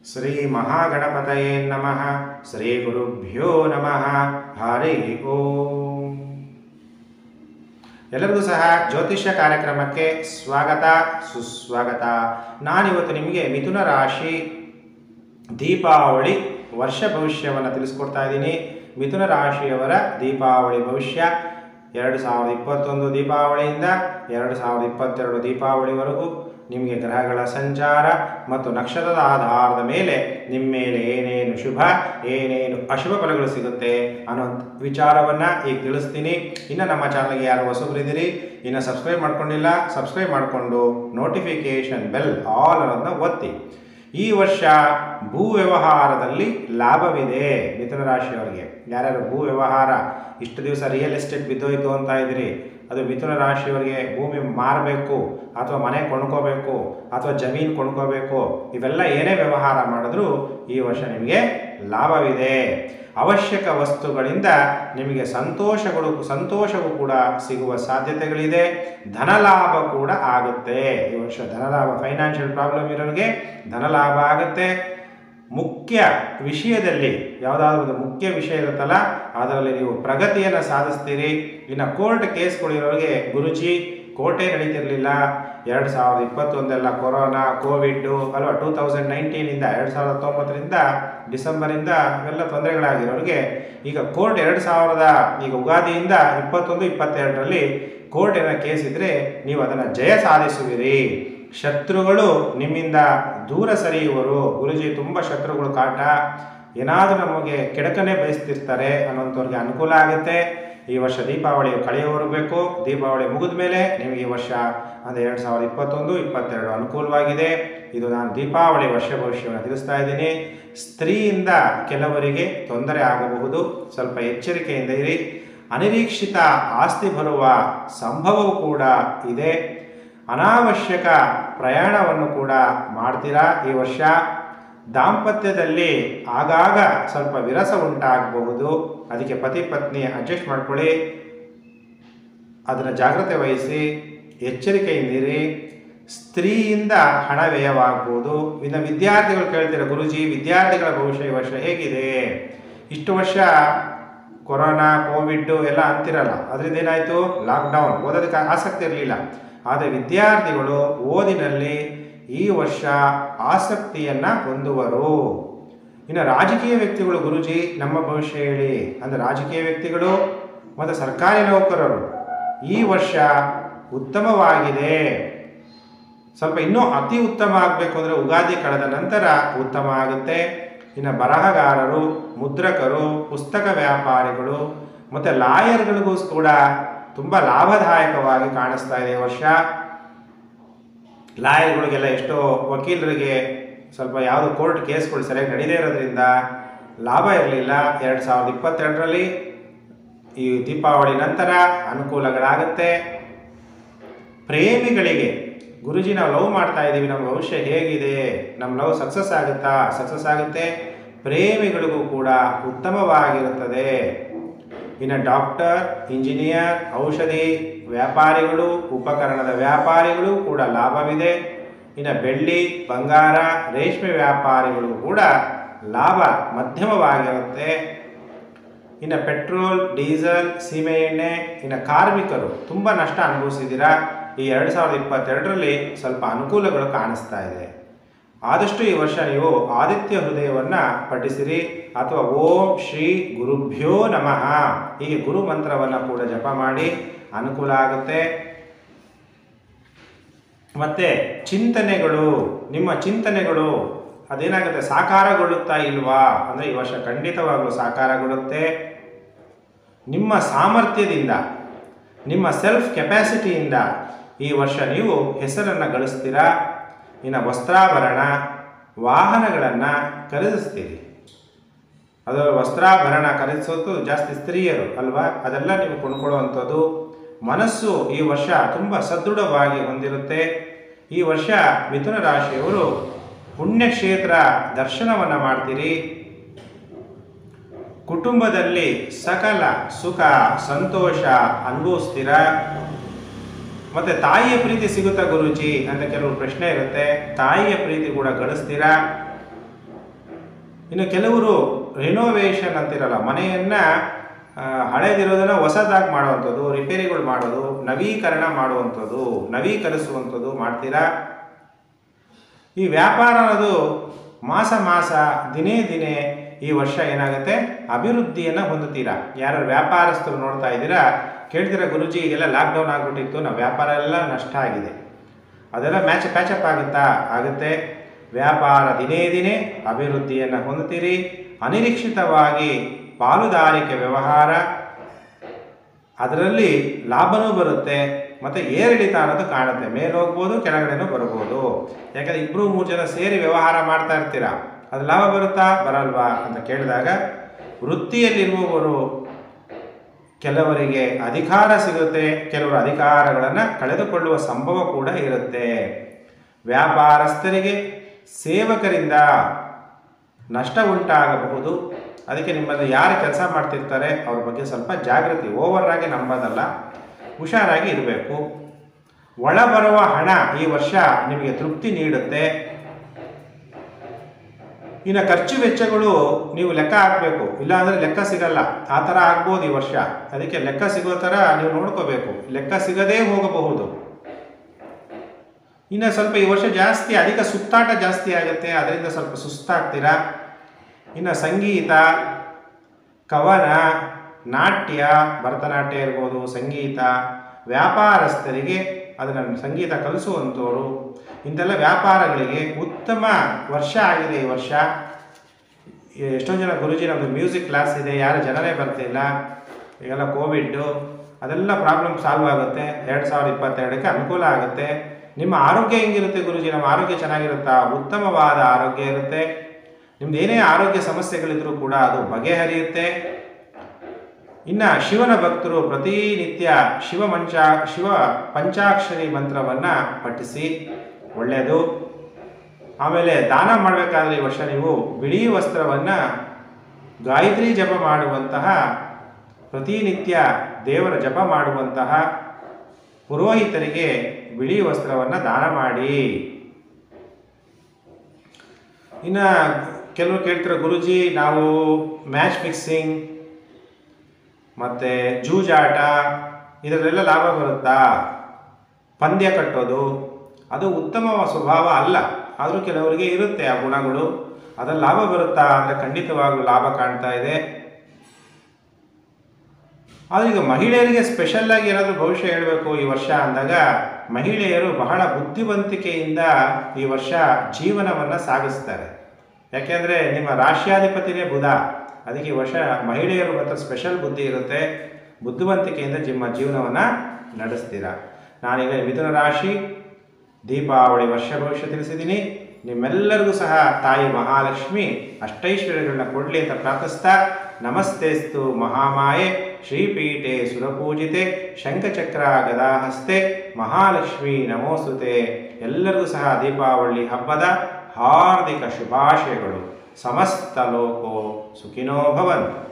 ಶ್ರೀ ಮಹಾಗಣಪತಯೇ ನಮಃ ಶ್ರೀ ಗುರುಭ್ಯೋ ನಮಃ ಹರಿ ಓಂ ಎಲ್ಲರಿಗೂ ಸಹ ಜ್ಯೋತಿಷ್ಯ ಕಾರ್ಯಕ್ರಮಕ್ಕೆ ಸ್ವಾಗತ ಸುಸ್ವಾಗತ ನಾನಿವತ್ತು ನಿಮಗೆ ಮಿಥುನ ರಾಶಿ ದೀಪಾವಳಿ ವರ್ಷ ಭವಿಷ್ಯವನ್ನು ತಿಳಿಸ್ಕೊಡ್ತಾ ಇದ್ದೀನಿ ಮಿಥುನ ರಾಶಿಯವರ ದೀಪಾವಳಿ ಭವಿಷ್ಯ ಎರಡು ಸಾವಿರದ ಇಪ್ಪತ್ತೊಂದು ದೀಪಾವಳಿಯಿಂದ ಎರಡು ಸಾವಿರದ ಇಪ್ಪತ್ತೆರಡು ದೀಪಾವಳಿವರೆಗೂ ನಿಮಗೆ ಗ್ರಹಗಳ ಸಂಚಾರ ಮತ್ತು ನಕ್ಷತ್ರದ ಆಧಾರದ ಮೇಲೆ ನಿಮ್ಮ ಮೇಲೆ ಏನೇನು ಶುಭ ಏನೇನು ಅಶುಭ ಫಲಗಳು ಸಿಗುತ್ತೆ ಅನ್ನೋ ವಿಚಾರವನ್ನು ಈಗ ತಿಳಿಸ್ತೀನಿ ಇನ್ನು ನಮ್ಮ ಚಾನಲ್ಗೆ ಯಾರು ಹೊಸಬರಿದ್ದೀರಿ ಇನ್ನು ಸಬ್ಸ್ಕ್ರೈಬ್ ಮಾಡ್ಕೊಂಡಿಲ್ಲ ಸಬ್ಸ್ಕ್ರೈಬ್ ಮಾಡಿಕೊಂಡು ನೋಟಿಫಿಕೇಷನ್ ಬೆಲ್ ಆಲ್ ಅನ್ನೋದನ್ನ ಒತ್ತಿ ಈ ವರ್ಷ ಭೂ ವ್ಯವಹಾರದಲ್ಲಿ ಲಾಭವಿದೆ ಮಿಥುನ ರಾಶಿಯವರಿಗೆ ಯಾರ್ಯಾರು ಭೂ ವ್ಯವಹಾರ ಇಷ್ಟು ದಿವಸ ರಿಯಲ್ ಎಸ್ಟೇಟ್ ಬಿದ್ದೋಯ್ತು ಅಂತ ಇದ್ರಿ ಅದು ಮಿಥುನ ರಾಶಿಯವರಿಗೆ ಭೂಮಿ ಮಾರಬೇಕು ಅಥವಾ ಮನೆ ಕೊಂಡ್ಕೋಬೇಕು ಅಥವಾ ಜಮೀನು ಕೊಂಡ್ಕೋಬೇಕು ಇವೆಲ್ಲ ಏನೇ ವ್ಯವಹಾರ ಮಾಡಿದ್ರೂ ಈ ವರ್ಷ ನಿಮಗೆ ಲಾಭವಿದೆ ಅವಶ್ಯಕ ವಸ್ತುಗಳಿಂದ ನಿಮಗೆ ಸಂತೋಷಗಳು ಸಂತೋಷವೂ ಕೂಡ ಸಿಗುವ ಸಾಧ್ಯತೆಗಳಿದೆ ಧನಲಾಭ ಕೂಡ ಆಗುತ್ತೆ ಈ ವರ್ಷ ಧನಲಾಭ ಫೈನಾನ್ಷಿಯಲ್ ಪ್ರಾಬ್ಲಮ್ ಇರೋರಿಗೆ ಧನಲಾಭ ಆಗುತ್ತೆ ಮುಖ್ಯ ವಿಷಯದಲ್ಲಿ ಯಾವುದಾದ್ರೂ ಒಂದು ಮುಖ್ಯ ವಿಷಯ ಇರುತ್ತಲ್ಲ ಅದರಲ್ಲಿ ನೀವು ಪ್ರಗತಿಯನ್ನು ಸಾಧಿಸ್ತೀರಿ ಇನ್ನು ಕೋರ್ಟ್ ಕೇಸ್ಗಳಿರೋರಿಗೆ ಗುರುಜಿ ಕೋರ್ಟೇ ನಡೀತಿರಲಿಲ್ಲ ಎರಡು ಸಾವಿರದ ಇಪ್ಪತ್ತೊಂದೆಲ್ಲ ಕೊರೋನಾ ಕೋವಿಡ್ಡು ಅಲ್ವಾ ಟೂ ತೌಸಂಡ್ ನೈನ್ಟೀನಿಂದ ಎರಡು ಸಾವಿರದ ಹತ್ತೊಂಬತ್ತರಿಂದ ಡಿಸೆಂಬರಿಂದ ಇವೆಲ್ಲ ತೊಂದರೆಗಳಾಗಿರೋರಿಗೆ ಈಗ ಕೋರ್ಟ್ ಎರಡು ಸಾವಿರದ ಈಗ ಉಗಾದಿಯಿಂದ ಇಪ್ಪತ್ತೊಂದು ಇಪ್ಪತ್ತೆರಡರಲ್ಲಿ ಕೋರ್ಟ್ ಏನೋ ಕೇಸ್ ಇದ್ದರೆ ನೀವು ಅದನ್ನು ಜಯ ಸಾಧಿಸುವಿರಿ ಶತ್ರುಗಳು ನಿಮ್ಮಿಂದ ದೂರ ಸರಿಯುವರು ಗುರುಜಿ ತುಂಬ ಶತ್ರುಗಳು ಕಾಟ ಏನಾದರೂ ನಮಗೆ ಕೆಡಕನೆ ಬಯಸ್ತಿರ್ತಾರೆ ಅನ್ನೋಂಥವ್ರಿಗೆ ಅನುಕೂಲ ಆಗುತ್ತೆ ಈ ವರ್ಷ ದೀಪಾವಳಿ ಕಳೆಯೋವರೆಗೂ ಬೇಕು ದೀಪಾವಳಿ ಮುಗಿದ ಮೇಲೆ ನಿಮಗೆ ಈ ವರ್ಷ ಅಂದರೆ ಎರಡು ಸಾವಿರದ ಇಪ್ಪತ್ತೊಂದು ಇಪ್ಪತ್ತೆರಡು ಅನುಕೂಲವಾಗಿದೆ ಇದು ನಾನು ದೀಪಾವಳಿ ವರ್ಷ ಭವಿಷ್ಯವನ್ನು ತಿಳಿಸ್ತಾ ಇದ್ದೀನಿ ಸ್ತ್ರೀಯಿಂದ ಕೆಲವರಿಗೆ ತೊಂದರೆ ಆಗಬಹುದು ಸ್ವಲ್ಪ ಎಚ್ಚರಿಕೆಯಿಂದ ಇರಿ ಅನಿರೀಕ್ಷಿತ ಆಸ್ತಿ ಬರುವ ಸಂಭವವೂ ಕೂಡ ಇದೆ ಅನಾವಶ್ಯಕ ಪ್ರಯಾಣವನ್ನು ಕೂಡ ಮಾಡ್ತೀರಾ ಈ ವರ್ಷ ದಾಂಪತ್ಯದಲ್ಲಿ ಆಗಾಗ ಸ್ವಲ್ಪ ವಿರಸ ಉಂಟಾಗಬಹುದು ಅದಕ್ಕೆ ಪತಿ ಪತ್ನಿ ಅಡ್ಜಸ್ಟ್ ಮಾಡ್ಕೊಳ್ಳಿ ಅದನ್ನು ಜಾಗ್ರತೆ ವಹಿಸಿ ಎಚ್ಚರಿಕೆಯಿಂದಿರಿ ಸ್ತ್ರೀಯಿಂದ ಹಣ ವ್ಯಯವಾಗ್ಬೋದು ಇನ್ನು ವಿದ್ಯಾರ್ಥಿಗಳು ಕೇಳ್ತೀರ ಗುರುಜಿ ವಿದ್ಯಾರ್ಥಿಗಳ ಭವಿಷ್ಯ ಈ ವರ್ಷ ಹೇಗಿದೆ ಇಷ್ಟು ವರ್ಷ ಕೊರೋನಾ ಕೋವಿಡ್ಡು ಎಲ್ಲ ಅಂತಿರಲ್ಲ ಅದರಿಂದ ಏನಾಯಿತು ಲಾಕ್ಡೌನ್ ಓದೋದಕ್ಕೆ ಆಸಕ್ತಿ ಇರಲಿಲ್ಲ ಆದರೆ ವಿದ್ಯಾರ್ಥಿಗಳು ಓದಿನಲ್ಲಿ ಈ ವರ್ಷ ಆಸಕ್ತಿಯನ್ನು ಹೊಂದುವರು ಇನ್ನು ರಾಜಕೀಯ ವ್ಯಕ್ತಿಗಳು ಗುರುಜಿ ನಮ್ಮ ಭವಿಷ್ಯ ಹೇಳಿ ಅಂದರೆ ರಾಜಕೀಯ ವ್ಯಕ್ತಿಗಳು ಮತ್ತು ಸರ್ಕಾರಿ ನೌಕರರು ಈ ವರ್ಷ ಉತ್ತಮವಾಗಿದೆ ಸ್ವಲ್ಪ ಇನ್ನೂ ಅತಿ ಉತ್ತಮ ಆಗಬೇಕು ಅಂದರೆ ಉಗಾದಿ ಕಳೆದ ನಂತರ ಉತ್ತಮ ಆಗುತ್ತೆ ಇನ್ನು ಬರಹಗಾರರು ಮುದ್ರಕರು ಪುಸ್ತಕ ವ್ಯಾಪಾರಿಗಳು ಮತ್ತು ಲಾಯರ್ಗಳಿಗೂ ಕೂಡ ತುಂಬ ಲಾಭದಾಯಕವಾಗಿ ಕಾಣಿಸ್ತಾ ಇದೆ ಈ ವರ್ಷ ಲಾಯರ್ಗಳಿಗೆಲ್ಲ ಎಷ್ಟೋ ವಕೀಲರಿಗೆ ಸ್ವಲ್ಪ ಯಾವುದು ಕೋರ್ಟ್ ಕೇಸ್ಗಳು ಸರಿಯಾಗಿ ನಡೀದೇ ಇರೋದ್ರಿಂದ ಲಾಭ ಇರಲಿಲ್ಲ ಎರಡು ಸಾವಿರದ ಇಪ್ಪತ್ತೆರಡರಲ್ಲಿ ಈ ದೀಪಾವಳಿ ನಂತರ ಅನುಕೂಲಗಳಾಗುತ್ತೆ ಪ್ರೇಮಿಗಳಿಗೆ ಗುರುಜಿ ನಾವು ಲವ್ ಮಾಡ್ತಾ ಇದ್ದೀವಿ ನಮ್ಮ ಭವಿಷ್ಯ ಹೇಗಿದೆ ನಮ್ಮ ಲವ್ ಸಕ್ಸಸ್ ಆಗುತ್ತಾ ಸಕ್ಸಸ್ ಆಗುತ್ತೆ ಪ್ರೇಮಿಗಳಿಗೂ ಕೂಡ ಉತ್ತಮವಾಗಿರುತ್ತದೆ ಇನ್ನು ಡಾಕ್ಟರ್ ಇಂಜಿನಿಯರ್ ಔಷಧಿ ವ್ಯಾಪಾರಿಗಳು ಉಪಕರಣದ ವ್ಯಾಪಾರಿಗಳು ಕೂಡ ಲಾಭವಿದೆ ಇನ್ನು ಬೆಳ್ಳಿ ಬಂಗಾರ ರೇಷ್ಮೆ ವ್ಯಾಪಾರಿಗಳು ಕೂಡ ಲಾಭ ಮಧ್ಯಮವಾಗಿರುತ್ತೆ ಇನ್ನು ಪೆಟ್ರೋಲ್ ಡೀಸೆಲ್ ಸೀಮೆ ಎಣ್ಣೆ ಇನ್ನು ಕಾರ್ಮಿಕರು ತುಂಬ ನಷ್ಟ ಅನುಭವಿಸಿದ್ದೀರಾ ಈ ಎರಡು ಸಾವಿರದ ಇಪ್ಪತ್ತೆರಡರಲ್ಲಿ ಸ್ವಲ್ಪ ಅನುಕೂಲಗಳು ಕಾಣಿಸ್ತಾ ಇದೆ ಆದಷ್ಟು ಈ ವರ್ಷ ನೀವು ಆದಿತ್ಯ ಹೃದಯವನ್ನು ಪಠಿಸಿರಿ ಅಥವಾ ಓಂ ಶ್ರೀ ಗುರುಭ್ಯೋ ನಮಃ ಹೀಗೆ ಗುರು ಮಂತ್ರವನ್ನು ಕೂಡ ಜಪ ಮಾಡಿ ಅನುಕೂಲ ಆಗುತ್ತೆ ಮತ್ತೆ ಚಿಂತನೆಗಳು ನಿಮ್ಮ ಚಿಂತನೆಗಳು ಅದೇನಾಗುತ್ತೆ ಸಾಕಾರಗೊಳ್ಳುತ್ತಾ ಇಲ್ವಾ ಅಂದರೆ ಈ ವರ್ಷ ಖಂಡಿತವಾಗಲೂ ಸಾಕಾರಗೊಳ್ಳುತ್ತೆ ನಿಮ್ಮ ಸಾಮರ್ಥ್ಯದಿಂದ ನಿಮ್ಮ ಸೆಲ್ಫ್ ಕೆಪಾಸಿಟಿಯಿಂದ ಈ ವರ್ಷ ನೀವು ಹೆಸರನ್ನು ಗಳಿಸ್ತೀರಾ ಇನ್ನು ವಸ್ತ್ರಾಭರಣ ವಾಹನಗಳನ್ನು ಖರೀದಿಸ್ತೀರಿ ಅದು ವಸ್ತ್ರಾಭರಣ ಖರೀದಿಸೋದು ಜಾಸ್ತಿ ಸ್ತ್ರೀಯರು ಅಲ್ವಾ ಅದೆಲ್ಲ ನೀವು ಕೊಂಡ್ಕೊಳ್ಳುವಂಥದ್ದು ಮನಸ್ಸು ಈ ವರ್ಷ ತುಂಬ ಸದೃಢವಾಗಿ ಹೊಂದಿರುತ್ತೆ ಈ ವರ್ಷ ಮಿಥುನ ರಾಶಿಯವರು ಪುಣ್ಯಕ್ಷೇತ್ರ ದರ್ಶನವನ್ನು ಮಾಡ್ತೀರಿ ಕುಟುಂಬದಲ್ಲಿ ಸಕಲ ಸುಖ ಸಂತೋಷ ಅನುಭವಿಸ್ತೀರಾ ಮತ್ತೆ ತಾಯಿಯ ಪ್ರೀತಿ ಸಿಗುತ್ತಾ ಗುರುಜಿ ಅಂತ ಕೆಲವು ಪ್ರಶ್ನೆ ಇರುತ್ತೆ ತಾಯಿಯ ಪ್ರೀತಿ ಕೂಡ ಗಳಿಸ್ತೀರಾ ಇನ್ನು ಕೆಲವರು ರಿನೋವೇಷನ್ ಅಂತಿರಲ್ಲ ಮನೆಯನ್ನು ಹಳೇದಿರೋದನ್ನು ಹೊಸದಾಗಿ ಮಾಡುವಂಥದ್ದು ರಿಪೇರಿಗಳು ಮಾಡೋದು ನವೀಕರಣ ಮಾಡುವಂಥದ್ದು ನವೀಕರಿಸುವಂಥದ್ದು ಮಾಡ್ತೀರಾ ಈ ವ್ಯಾಪಾರ ಅನ್ನೋದು ಮಾಸ ಮಾಸ ದಿನೇ ದಿನೇ ಈ ವರ್ಷ ಏನಾಗುತ್ತೆ ಅಭಿವೃದ್ಧಿಯನ್ನು ಹೊಂದುತ್ತೀರಾ ಯಾರು ವ್ಯಾಪಾರಸ್ಥರು ನೋಡ್ತಾ ಇದ್ದೀರಾ ಕೇಳ್ತೀರಾ ಗುರುಜಿ ಈಗೆಲ್ಲ ಲಾಕ್ಡೌನ್ ಆಗಿಬಿಟ್ಟಿತ್ತು ನಾವು ವ್ಯಾಪಾರ ಎಲ್ಲ ನಷ್ಟ ಆಗಿದೆ ಅದೆಲ್ಲ ಮ್ಯಾಚ್ ಪ್ಯಾಚಪ್ ಆಗುತ್ತಾ ಆಗುತ್ತೆ ವ್ಯಾಪಾರ ದಿನೇ ದಿನೇ ಅಭಿವೃದ್ಧಿಯನ್ನು ಹೊಂದುತ್ತೀರಿ ಅನಿರೀಕ್ಷಿತವಾಗಿ ಪಾಲುದಾರಿಕೆ ವ್ಯವಹಾರ ಅದರಲ್ಲಿ ಲಾಭನೂ ಬರುತ್ತೆ ಮತ್ತು ಏರಿಳಿತ ಅನ್ನೋದು ಕಾಣುತ್ತೆ ಮೇಲೆ ಹೋಗ್ಬೋದು ಕೆಳಗಡೆನೂ ಬರ್ಬೋದು ಯಾಕಂದರೆ ಇಬ್ಬರು ಮೂರು ಜನ ಸೇರಿ ವ್ಯವಹಾರ ಮಾಡ್ತಾ ಇರ್ತೀರಾ ಅದು ಲಾಭ ಬರುತ್ತಾ ಬರಲ್ವಾ ಅಂತ ಕೇಳಿದಾಗ ವೃತ್ತಿಯಲ್ಲಿರುವವರು ಕೆಲವರಿಗೆ ಅಧಿಕಾರ ಸಿಗುತ್ತೆ ಕೆಲವರು ಅಧಿಕಾರಗಳನ್ನು ಕಳೆದುಕೊಳ್ಳುವ ಸಂಭವ ಕೂಡ ಇರುತ್ತೆ ವ್ಯಾಪಾರಸ್ಥರಿಗೆ ಸೇವಕರಿಂದ ನಷ್ಟ ಉಂಟಾಗಬಹುದು ಅದಕ್ಕೆ ನಿಮ್ಮಲ್ಲಿ ಯಾರು ಕೆಲಸ ಮಾಡ್ತಿರ್ತಾರೆ ಅವ್ರ ಬಗ್ಗೆ ಸ್ವಲ್ಪ ಜಾಗೃತಿ ಓವರ್ ಆಗಿ ನಂಬೋದಲ್ಲ ಹುಷಾರಾಗಿ ಇರಬೇಕು ಒಳ ಬರುವ ಹಣ ಈ ವರ್ಷ ನಿಮಗೆ ತೃಪ್ತಿ ನೀಡುತ್ತೆ ಇನ್ನು ಖರ್ಚು ವೆಚ್ಚಗಳು ನೀವು ಲೆಕ್ಕ ಹಾಕಬೇಕು ಇಲ್ಲಾಂದರೆ ಲೆಕ್ಕ ಸಿಗಲ್ಲ ಆ ಥರ ಆಗ್ಬೋದು ಈ ವರ್ಷ ಅದಕ್ಕೆ ಲೆಕ್ಕ ಸಿಗೋ ಥರ ನೀವು ನೋಡ್ಕೋಬೇಕು ಲೆಕ್ಕ ಸಿಗದೇ ಹೋಗಬಹುದು ಇನ್ನು ಸ್ವಲ್ಪ ಈ ವರ್ಷ ಜಾಸ್ತಿ ಅಧಿಕ ಸುತ್ತಾಟ ಜಾಸ್ತಿ ಆಗುತ್ತೆ ಅದರಿಂದ ಸ್ವಲ್ಪ ಸುಸ್ತಾಗ್ತೀರಾ ಇನ್ನು ಸಂಗೀತ ಕವನ ನಾಟ್ಯ ಭರತನಾಟ್ಯ ಇರ್ಬೋದು ಸಂಗೀತ ವ್ಯಾಪಾರಸ್ಥರಿಗೆ ಅದನ್ನು ಸಂಗೀತ ಕಲಿಸುವಂಥವ್ರು ಇಂಥೆಲ್ಲ ವ್ಯಾಪಾರಗಳಿಗೆ ಉತ್ತಮ ವರ್ಷ ಆಗಿದೆ ಈ ವರ್ಷ ಎಷ್ಟೋ ಜನ ಗುರುಜಿ ನಮ್ಮದು ಮ್ಯೂಸಿಕ್ ಕ್ಲಾಸ್ ಇದೆ ಯಾರು ಜನರೇ ಬರ್ತಿಲ್ಲ ಈಗೆಲ್ಲ ಕೋವಿಡ್ಡು ಅದೆಲ್ಲ ಪ್ರಾಬ್ಲಮ್ ಸಾಲ್ವ್ ಆಗುತ್ತೆ ಎರಡು ಸಾವಿರದ ಇಪ್ಪತ್ತೆರಡಕ್ಕೆ ಅನುಕೂಲ ಆಗುತ್ತೆ ನಿಮ್ಮ ಆರೋಗ್ಯ ಹೆಂಗಿರುತ್ತೆ ಗುರುಜಿ ನಮ್ಮ ಆರೋಗ್ಯ ಚೆನ್ನಾಗಿರುತ್ತಾ ಉತ್ತಮವಾದ ಆರೋಗ್ಯ ಇರುತ್ತೆ ನಿಮ್ದು ಏನೇ ಆರೋಗ್ಯ ಸಮಸ್ಯೆಗಳಿದ್ರೂ ಕೂಡ ಅದು ಬಗೆಹರಿಯುತ್ತೆ ಇನ್ನು ಶಿವನ ಭಕ್ತರು ಪ್ರತಿನಿತ್ಯ ಶಿವ ಮಂಚ ಶಿವ ಪಂಚಾಕ್ಷರಿ ಮಂತ್ರವನ್ನು ಪಠಿಸಿ ಒಳ್ಳೆಯದು ಆಮೇಲೆ ದಾನ ಮಾಡಬೇಕಾದ್ರೆ ಈ ವರ್ಷ ನೀವು ಬಿಳಿ ವಸ್ತ್ರವನ್ನು ಗಾಯತ್ರಿ ಜಪ ಮಾಡುವಂತಹ ಪ್ರತಿನಿತ್ಯ ದೇವರ ಜಪ ಮಾಡುವಂತಹ ಪುರೋಹಿತರಿಗೆ ಬಿಳಿ ವಸ್ತ್ರವನ್ನು ದಾನ ಮಾಡಿ ಇನ್ನು ಕೆಲವರು ಕೇಳ್ತಾರೆ ಗುರುಜಿ ನಾವು ಮ್ಯಾಚ್ ಫಿಕ್ಸಿಂಗ್ ಮತ್ತು ಜೂಜಾಟ ಇದರಲ್ಲೆಲ್ಲ ಲಾಭ ಬರುತ್ತಾ ಪಂದ್ಯ ಕಟ್ಟೋದು ಅದು ಉತ್ತಮ ಸ್ವಭಾವ ಅಲ್ಲ ಆದರೂ ಕೆಲವರಿಗೆ ಇರುತ್ತೆ ಆ ಗುಣಗಳು ಅದ್ರಲ್ಲಿ ಲಾಭ ಬರುತ್ತಾ ಅಂದರೆ ಖಂಡಿತವಾಗ್ಲೂ ಲಾಭ ಕಾಣ್ತಾ ಇದೆ ಆದರೆ ಈಗ ಮಹಿಳೆಯರಿಗೆ ಸ್ಪೆಷಲ್ ಆಗಿ ಏನಾದರೂ ಭವಿಷ್ಯ ಹೇಳಬೇಕು ಈ ವರ್ಷ ಅಂದಾಗ ಮಹಿಳೆಯರು ಬಹಳ ಬುದ್ಧಿವಂತಿಕೆಯಿಂದ ಈ ವರ್ಷ ಜೀವನವನ್ನು ಸಾಗಿಸ್ತಾರೆ ಯಾಕೆಂದರೆ ನಿಮ್ಮ ರಾಷ್ಟ್ರಾಧಿಪತಿನೇ ಬುಧ ಅದಕ್ಕೆ ಈ ವರ್ಷ ಮಹಿಳೆಯರು ಮಾತ್ರ ಸ್ಪೆಷಲ್ ಬುದ್ಧಿ ಇರುತ್ತೆ ಬುದ್ಧಿವಂತಿಕೆಯಿಂದ ನಿಮ್ಮ ಜೀವನವನ್ನು ನಡೆಸ್ತೀರಾ ನಾನೀಗ ಮಿಥುನ ರಾಶಿ ದೀಪಾವಳಿ ವರ್ಷ ಭವಿಷ್ಯ ತಿಳಿಸಿದ್ದೀನಿ ನಿಮ್ಮೆಲ್ಲರಿಗೂ ಸಹ ತಾಯಿ ಮಹಾಲಕ್ಷ್ಮಿ ಅಷ್ಟೈಶ್ವರ್ಯಗಳನ್ನ ಕೊಡಲಿ ಅಂತ ಪ್ರಾರ್ಥಿಸ್ತಾ ನಮಸ್ತೆಸ್ತು ಮಹಾಮಾಯೆ ಶ್ರೀಪೀಠೆ ಸುರಪೂಜಿತೆ ಶಂಖಚಕ್ರ ಗದಾಹಸ್ತೆ ಮಹಾಲಕ್ಷ್ಮಿ ನಮೋಸ್ತುತೆ ಎಲ್ಲರಿಗೂ ಸಹ ದೀಪಾವಳಿ ಹಬ್ಬದ ಹಾರ್ದಿಕ ಶುಭಾಶಯಗಳು ಸಮಸ್ತ ಲೋಕೋ ಸುಖಿನೋ ಭವಂತು